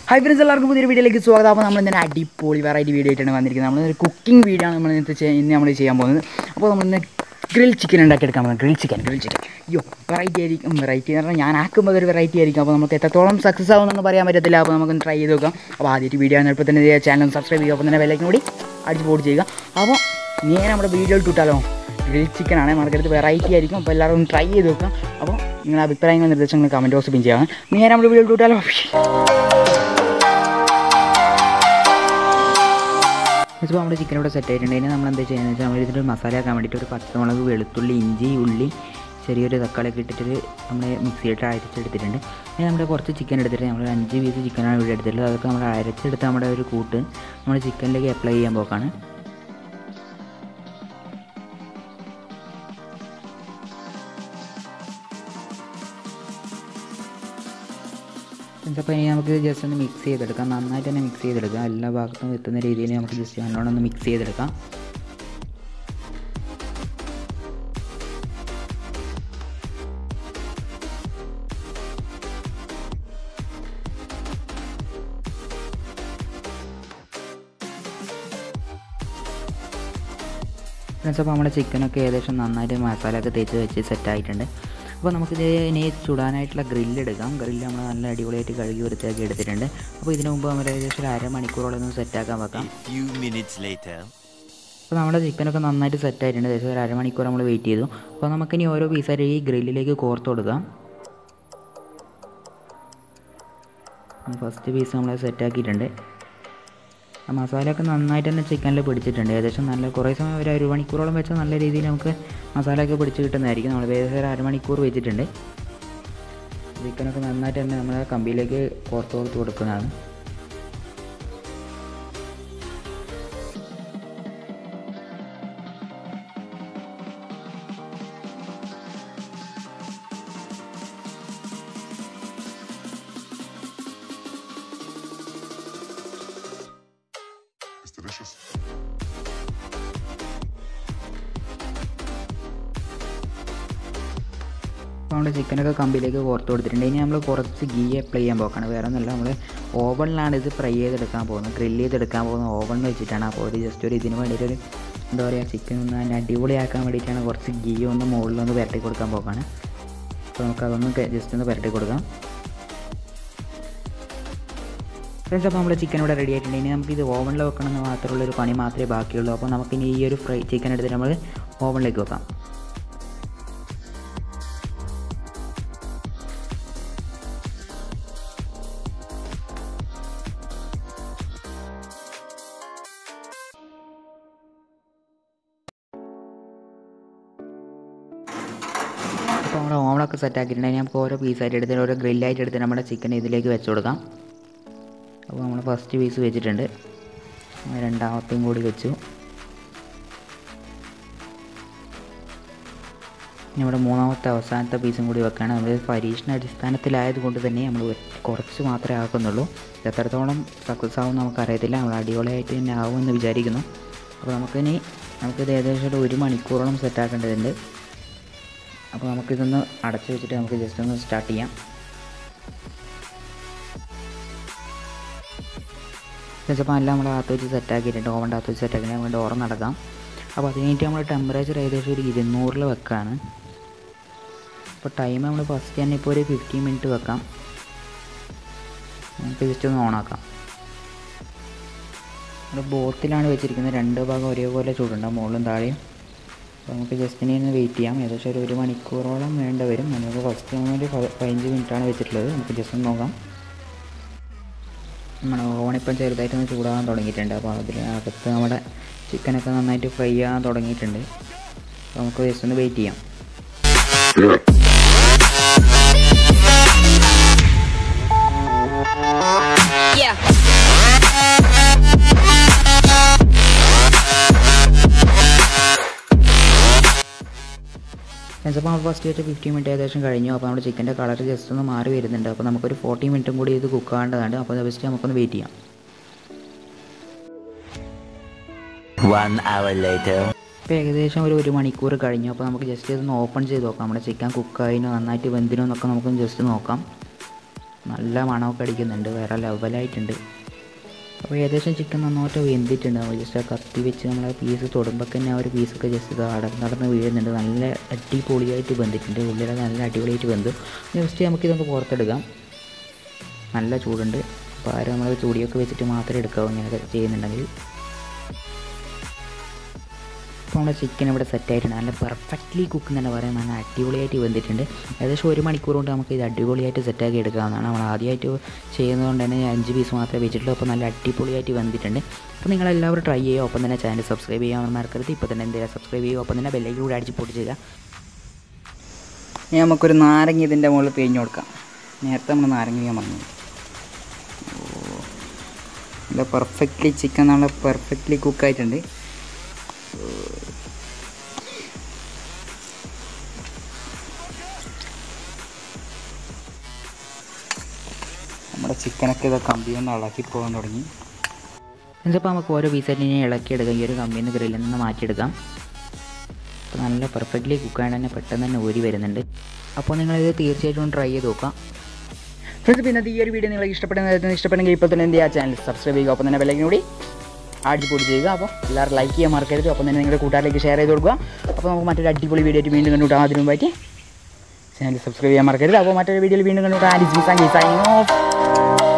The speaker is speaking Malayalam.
ഹൈ ഫ്രണ്ട്സ് എല്ലാവർക്കും പുതിയൊരു വീഡിയോയിലേക്ക് സ്വാഗതം അപ്പോൾ നമ്മൾ ഇന്നലെ അടിപൊളി വെറൈറ്റി വീഡിയോ ആയിട്ടാണ് വന്നിരിക്കുന്നത് നമ്മൾ ഒരു കുക്കിംഗ് വീഡിയോ ആണ് നമ്മൾ ഇന്നത്തെ ചെയ്യ- ഇന്ന് നമ്മൾ ചെയ്യാൻ പോകുന്നത് അപ്പോൾ നമ്മൾ ഇന്ന് ഗ്രിൽ ചിക്കൻ ഉണ്ടാക്കിയെടുക്കാൻ പോകുന്നത് ഗ്രിൽ ചിക്കൻ ഗ്രിൽ ചിക്കൻ അയ്യോ വെറൈറ്റി ആയിരിക്കും വെറൈറ്റി എന്ന് പറഞ്ഞാൽ ഞാൻ ആക്കുമ്പോൾ ഒരു വെറൈറ്റി ആയിരിക്കും അപ്പോൾ നമുക്ക് എത്രത്തോളം സക്സസ് ആവുമെന്നൊന്നും പറയാൻ പറ്റത്തില്ല അപ്പോൾ നമുക്ക് ട്രൈ ചെയ്ത് നോക്കാം അപ്പോൾ ആദ്യമായിട്ട് വീഡിയോ ആണ് ഇപ്പോൾ തന്നെ ചാനൽ സബ്സ്ക്രൈബ് ചെയ്യുക അപ്പോൾ തന്നെ വിലയ്ക്കും കൂടി അടിച്ച് പോട്ട് ചെയ്യുക അപ്പോൾ നേരെ നമ്മുടെ വീഡിയോ ഇട്ടാലോ ഗ്രിൽ ചിക്കൻ ആണ് മറക്കരുത് വെറൈറ്റി ആയിരിക്കും അപ്പോൾ എല്ലാവരും ട്രൈ ചെയ്ത് നോക്കാം അപ്പോൾ നിങ്ങളുടെ അഭിപ്രായങ്ങൾ നിർദ്ദേശങ്ങൾ കമൻറ്റ് ബോക്സിൽ പിൻ ചെയ്യാം നേരെ നമ്മുടെ വീഡിയോ ഇട്ടാലോ ഇപ്പോൾ നമ്മുടെ ചിക്കൻ ഇവിടെ സെറ്റ് ആയിട്ടുണ്ട് ഇനി നമ്മൾ എന്താ ചെയ്യുന്നത് വെച്ചാൽ നമ്മൾ ഇതിൻ്റെ മസാല ആക്കാൻ വേണ്ടിയിട്ട് ഒരു പച്ചമുളക് വെളുത്തുള്ളി ഇഞ്ചി ഉള്ളി ചെറിയൊരു തക്കാളിയൊക്കെ ഇട്ടിട്ട് നമ്മൾ മിക്സിയിട്ട് അരച്ചെടുത്തിട്ടുണ്ട് ഇനി നമ്മുടെ കുറച്ച് ചിക്കൻ എടുത്തിട്ട് നമ്മൾ ഒരു അഞ്ച് പീസ് ചിക്കനാണ് ഇവിടെ എടുത്തിട്ടുള്ളത് അതൊക്കെ നമ്മൾ അരച്ചെടുത്ത് നമ്മുടെ ഒരു കൂട്ട് നമ്മൾ ചിക്കനിലേക്ക് അപ്ലൈ ചെയ്യാൻ പോക്കാണ് അപ്പോൾ ഇനി നമുക്ക് ജസ്റ്റ് ഒന്ന് മിക്സ് ചെയ്തെടുക്കാം നന്നായിട്ട് തന്നെ മിക്സ് ചെയ്തെടുക്കാം എല്ലാ ഭാഗത്തും എത്തുന്ന രീതിയിൽ നമുക്ക് ജസ്റ്റ് നല്ലോണം ഒന്ന് മിക്സ് ചെയ്തെടുക്കാം ഫ്രണ്ട്സ് അപ്പോൾ നമ്മുടെ ചിക്കനൊക്കെ ഏകദേശം നന്നായിട്ട് മസാലയൊക്കെ തേച്ച് വെച്ച് സെറ്റ് ആയിട്ടുണ്ട് അപ്പോൾ നമുക്കിത് ഇനി ചുടാനായിട്ടുള്ള ഗ്രില്ല് എടുക്കാം ഗ്രില്ല് നമ്മൾ നല്ല അടിപൊളിയായിട്ട് കഴുകി വൃത്തിയാക്കി എടുത്തിട്ടുണ്ട് അപ്പോൾ ഇതിനു മുമ്പ് നമ്മൾ ഏകദേശം ഒരു അരമണിക്കൂറോളം ഒന്ന് സെറ്റാക്കാൻ വെക്കാം A few minutes later. അപ്പോൾ നമ്മുടെ ചിക്കനൊക്കെ നന്നായിട്ട് സെറ്റ് ആയിട്ടുണ്ട് ഏകദേശം ഒരു അരമണിക്കൂർ നമ്മൾ വെയിറ്റ് ചെയ്തു അപ്പോൾ നമുക്കിനി ഓരോ പീസായിട്ട് ഈ ഗ്രില്ലിലേക്ക് കോർത്ത് കൊടുക്കാം ഫസ്റ്റ് പീസ് നമ്മൾ സെറ്റ് ആക്കിയിട്ടുണ്ട് ആ മസാലയൊക്കെ നന്നായിട്ട് തന്നെ ചിക്കനിൽ പിടിച്ചിട്ടുണ്ട് ഏകദേശം നല്ല കുറേ സമയം ഒരു ഒരു മണിക്കൂറോളം വെച്ചാൽ നല്ല രീതിയിൽ നമുക്ക് മസാലയൊക്കെ പിടിച്ച് കിട്ടുന്നതായിരിക്കും നമ്മൾ ഏകദേശം ഒരു അരമണിക്കൂർ വെച്ചിട്ടുണ്ട് ചിക്കനൊക്കെ നന്നായിട്ട് തന്നെ നമ്മൾ കമ്പിയിലേക്ക് കോർത്ത് കൊടുത്ത് കൊടുക്കുന്നതാണ് It's delicious. അപ്പോൾ നമ്മുടെ ചിക്കനൊക്കെ കമ്പിയിലേക്ക് കോർത്ത് കൊടുത്തിട്ടുണ്ട് ഇനി നമ്മൾ കുറച്ച് ഗീ അപ്ലൈ ചെയ്യാൻ പോക്കാണ് വേറെ ഒന്നുമല്ല നമ്മൾ ഓവണിലാണ് ഇത് ഫ്രൈ ചെയ്തെടുക്കാൻ പോകുന്നത് ഗ്രില്ല് ചെയ്തെടുക്കാൻ പോകുന്നത് ഓവണിൽ വെച്ചിട്ടാണ് അപ്പോൾ ഒരു ജസ്റ്റ് ഒരു ഇതിന് വേണ്ടിയിട്ടൊരു എന്താ പറയുക ചിക്കൻ ഒന്ന് അതിനെ അടിപൊളിയാക്കാൻ വേണ്ടിയിട്ടാണ് കുറച്ച് ഗീ ഒന്ന് മുകളിലൊന്ന് പുരട്ടി കൊടുക്കാൻ പോക്കാണ് അപ്പോൾ നമുക്ക് അതൊന്ന് ജസ്റ്റ് ഒന്ന് പുരട്ടി കൊടുക്കാം ഫ്രണ്ട്സ് അപ്പോൾ നമ്മുടെ ചിക്കൻ ഇവിടെ റെഡി ആയിട്ടുണ്ട് ഇനി നമുക്ക് ഇത് ഓവണിൽ വെക്കണമെന്ന് മാത്രമുള്ള ഒരു പണി മാത്രമേ ബാക്കിയുള്ളൂ അപ്പോൾ നമുക്കിനി ഈ ഒരു ഫ്രൈ ചിക്കൻ എടുത്തിട്ട് നമ്മൾ ഓവണിലേക്ക് വെക്കാം അപ്പോൾ നമ്മുടെ ഓവണൊക്കെ സെറ്റ് ആക്കിയിട്ടുണ്ടെങ്കിൽ നമുക്ക് ഓരോ പീസായിട്ട് എടുത്തിട്ട് ഓരോ ഗ്രില്ലായിട്ട് എടുത്ത് നമ്മുടെ ചിക്കൻ ഇതിലേക്ക് വെച്ച് കൊടുക്കാം അപ്പോൾ നമ്മൾ ഫസ്റ്റ് പീസ് വെച്ചിട്ടുണ്ട് അങ്ങനെ രണ്ടാമത്തെയും കൂടി വെച്ചു ഇനി ഇവിടെ മൂന്നാമത്തെ അവസാനത്തെ പീസും കൂടി വെക്കുകയാണ് നമ്മൾ പരീക്ഷണ അടിസ്ഥാനത്തിലായത് കൊണ്ട് തന്നെ നമ്മൾ കുറച്ച് മാത്രമേ ആക്കുന്നുള്ളൂ ഇത് എത്രത്തോളം സക്സസ് ആവും നമുക്കറിയത്തില്ല നമ്മൾ അടിപൊളിയായിട്ട് തന്നെ ആവുമെന്ന് വിചാരിക്കുന്നു അപ്പോൾ നമുക്കിനി നമുക്കിത് ഏകദേശം ഒരു ഒരു മണിക്കൂറോളം സെറ്റ് ആക്കേണ്ടതുണ്ട് അപ്പോൾ നമുക്കിതൊന്ന് അടച്ചു വെച്ചിട്ട് നമുക്ക് ജസ്റ്റ് ഒന്ന് സ്റ്റാർട്ട് ചെയ്യാം ചിലപ്പോൾ എല്ലാം നമ്മൾ അകത്ത് വെച്ച് സെറ്റ് ആക്കിയിട്ടുണ്ട് ഓവൻ്റെ അകത്ത് വെച്ച് സെറ്റ് ആക്കി നമുക്ക് ഡോർ നടക്കാം അപ്പോൾ അത് കഴിഞ്ഞിട്ട് നമ്മൾ ടെമ്പറേച്ചർ ഏകദേശം ഒരു ഇരുന്നൂറിൽ വെക്കാണ് അപ്പോൾ ടൈം നമ്മൾ ഫസ്റ്റ് തന്നെ ഇപ്പോൾ ഒരു ഫിഫ്റ്റീൻ മിനിറ്റ് വെക്കാം നമുക്ക് ജസ്റ്റ് ഒന്ന് ഓണാക്കാം നമ്മൾ ബോത്തിലാണ് വെച്ചിരിക്കുന്നത് രണ്ട് ഭാഗം ഒരേപോലെ ചൂടുണ്ടാവും മുകളിലും താഴെയും അപ്പോൾ നമുക്ക് ജസ്റ്റ് ഇനി ഒന്ന് വെയിറ്റ് ചെയ്യാം ഏകദേശം ഒരു ഒരു മണിക്കൂറോളം വേണ്ട വരും നമുക്ക് ഫസ്റ്റ് നമ്മൾ ഒരു പ- പതിനഞ്ച് മിനിറ്റാണ് വെച്ചിട്ടുള്ളത് നമുക്ക് ജസ്റ്റ് ഒന്ന് നോക്കാം നമ്മുടെ ഓവണിപ്പം ചെറുതായിട്ടൊന്ന് ചൂടാകാൻ തുടങ്ങിയിട്ടുണ്ട് അപ്പോൾ അതിൽ അകത്ത് നമ്മുടെ ചിക്കനൊക്കെ നന്നായിട്ട് ഫ്രൈ ആകാൻ തുടങ്ങിയിട്ടുണ്ട് അപ്പോൾ നമുക്ക് ജസ്റ്റ് ഒന്ന് വെയിറ്റ് ചെയ്യാം Yeah. അപ്പോൾ നമ്മൾ ഫസ്റ്റ് വെച്ച ഫിഫ്റ്റി മിനിറ്റ് ഏകദേശം കഴിഞ്ഞു അപ്പോൾ നമ്മുടെ ചിക്കൻ്റെ കളർ ജസ്റ്റ് ഒന്ന് മാറി വരുന്നുണ്ട് അപ്പോൾ നമുക്കൊരു ഫോർട്ടി മിനിറ്റും കൂടി ഇത് കുക്ക് ആകേണ്ടതാണ് അപ്പോൾ ജസ്റ്റ് നമുക്കൊന്ന് വെയിറ്റ് ചെയ്യാം One hour later. ഇപ്പോൾ ഏകദേശം ഒരു ഒരു മണിക്കൂർ കഴിഞ്ഞു അപ്പോൾ നമുക്ക് ജസ്റ്റ് ഇതൊന്ന് ഓപ്പൺ ചെയ്ത് നോക്കാം നമ്മുടെ ചിക്കൻ കുക്കായിനോ നന്നായിട്ട് വെന്തിനോ എന്നൊക്കെ നമുക്കൊന്ന് ജസ്റ്റ് നോക്കാം നല്ല മണമൊക്കെ അടിക്കുന്നുണ്ട് വേറെ ലെവലായിട്ടുണ്ട് അപ്പോൾ ഏകദേശം ചിക്കൻ നന്നായിട്ട് വെന്തിട്ടുണ്ട് നമ്മൾ ജസ്റ്റ് ആ കത്തി വെച്ച് നമ്മൾ ആ പീസ് തൊടുമ്പോൾ തന്നെ ആ ഒരു പീസൊക്കെ ജസ്റ്റ് ഇത് അടർന്ന് നടന്ന് വീഴുന്നുണ്ട് നല്ല അടിപൊളിയായിട്ട് വെന്തിട്ടുണ്ട് ഉള്ളിലൊക്കെ നല്ല അടിപൊളിയായിട്ട് വെന്തു ജസ്റ്റ് നമുക്കിതൊന്ന് പുറത്തെടുക്കാം നല്ല ചൂടുണ്ട് അപ്പോൾ ആരും നമ്മൾ ചൂടിയൊക്കെ വെച്ചിട്ട് മാത്രമേ എടുക്കാവൂ ഇങ്ങനെയൊക്കെ ചെയ്യുന്നുണ്ടെങ്കിൽ ഇപ്പോൾ നമ്മുടെ ചിക്കൻ ഇവിടെ സെറ്റ് ആയിട്ടുണ്ട് നല്ല പെർഫെക്റ്റ്ലി കുക്ക് തന്നെ പറയാം നല്ല അടിപൊളിയായിട്ട് വെന്തിട്ടുണ്ട് ഏകദേശം ഒരു മണിക്കൂർ കൊണ്ട് നമുക്ക് ഇത് അടിപൊളിയായിട്ട് സെറ്റാക്കി എടുക്കാവുന്നതാണ് നമ്മൾ ആദ്യമായിട്ട് ചെയ്യുന്നതുകൊണ്ട് തന്നെ ഞാൻ അഞ്ച് പീസ് മാത്രമേ വെച്ചിട്ടുള്ളൂ അപ്പോൾ നല്ല അടിപൊളിയായിട്ട് വെന്തിട്ടുണ്ട് അപ്പോൾ നിങ്ങളെല്ലാവരും ട്രൈ ചെയ്യുക ഒപ്പം തന്നെ ചാനൽ സബ്സ്ക്രൈബ് ചെയ്യാൻ മറക്കരുത് ഇപ്പോൾ തന്നെ എന്തെങ്കിലും സബ്സ്ക്രൈബ് ചെയ്യുക ഒപ്പം തന്നെ ബെല്ലൈക്ക് കൂടെ അടിച്ച് പൊട്ടി ചെയ്യുക ഇനി നമുക്കൊരു നാരങ്ങ ഇതിൻ്റെ മുകളിൽ പിഴിഞ്ഞ് കൊടുക്കാം നേരത്തെ നമ്മൾ നാരങ്ങ ഞാൻ പറഞ്ഞു നല്ല പെർഫെക്റ്റ്ലി ചിക്കൻ നല്ല പെർഫെക്റ്റ്ലി കുക്കായിട്ടുണ്ട് നമ്മുടെ ചിക്കനൊക്കെ ഇത് കമ്പി ഒന്ന് ഇളക്കി പോകാൻ തുടങ്ങി എന്നിട്ടിപ്പോൾ നമുക്ക് ഓരോ പീസായിട്ട് ഇനി ഇളക്കിയെടുക്കാം ഈ ഒരു കമ്പിയിൽ നിന്ന് ഗ്രില്ലിൽ നിന്ന് മാറ്റിയെടുക്കാം അപ്പോൾ നല്ല പെർഫെക്റ്റ്ലി കുക്കായിട്ട് തന്നെ പെട്ടെന്ന് തന്നെ ഊരി വരുന്നുണ്ട് അപ്പോൾ നിങ്ങളിത് തീർച്ചയായിട്ടും ട്രൈ ചെയ്ത് നോക്കാം ഫ്രണ്ട്സ് പിന്നെ ഈ ഒരു വീഡിയോ നിങ്ങൾക്ക് ഇഷ്ടപ്പെടുന്ന ഇഷ്ടപ്പെടുന്നെങ്കിൽ ഇപ്പോൾ തന്നെ എന്ത് ചെയ്യുക ചാനൽ സബ്സ്ക്രൈബ് ചെയ്യുക ഒപ്പം തന്നെ ബെല്ലൈക്കൻ കൂടി അടിപൊളി ചെയ്യുക അപ്പോൾ എല്ലാവരും ലൈക്ക് ചെയ്യാൻ മറക്കരുത് ഒപ്പം തന്നെ നിങ്ങളുടെ കൂട്ടുകാരിലേക്ക് ഷെയർ ചെയ്ത് കൊടുക്കുക അപ്പോൾ നമുക്ക് മറ്റൊരു അടിപൊളി വീഡിയോ ആയിട്ട് വീണ്ടും കണ്ടുകൂട്ടാം അതിനു മുമ്പായിട്ട് ചാനൽ സബ്സ്ക്രൈബ് ചെയ്യാൻ മറക്കരുത് അപ്പോൾ മറ്റൊരു വീഡിയോയിൽ വീണ്ടും കണ്ടുകൂട്ടാം ആരിസ് ബിസാങ്കി സൈനിങ് ഓഫ്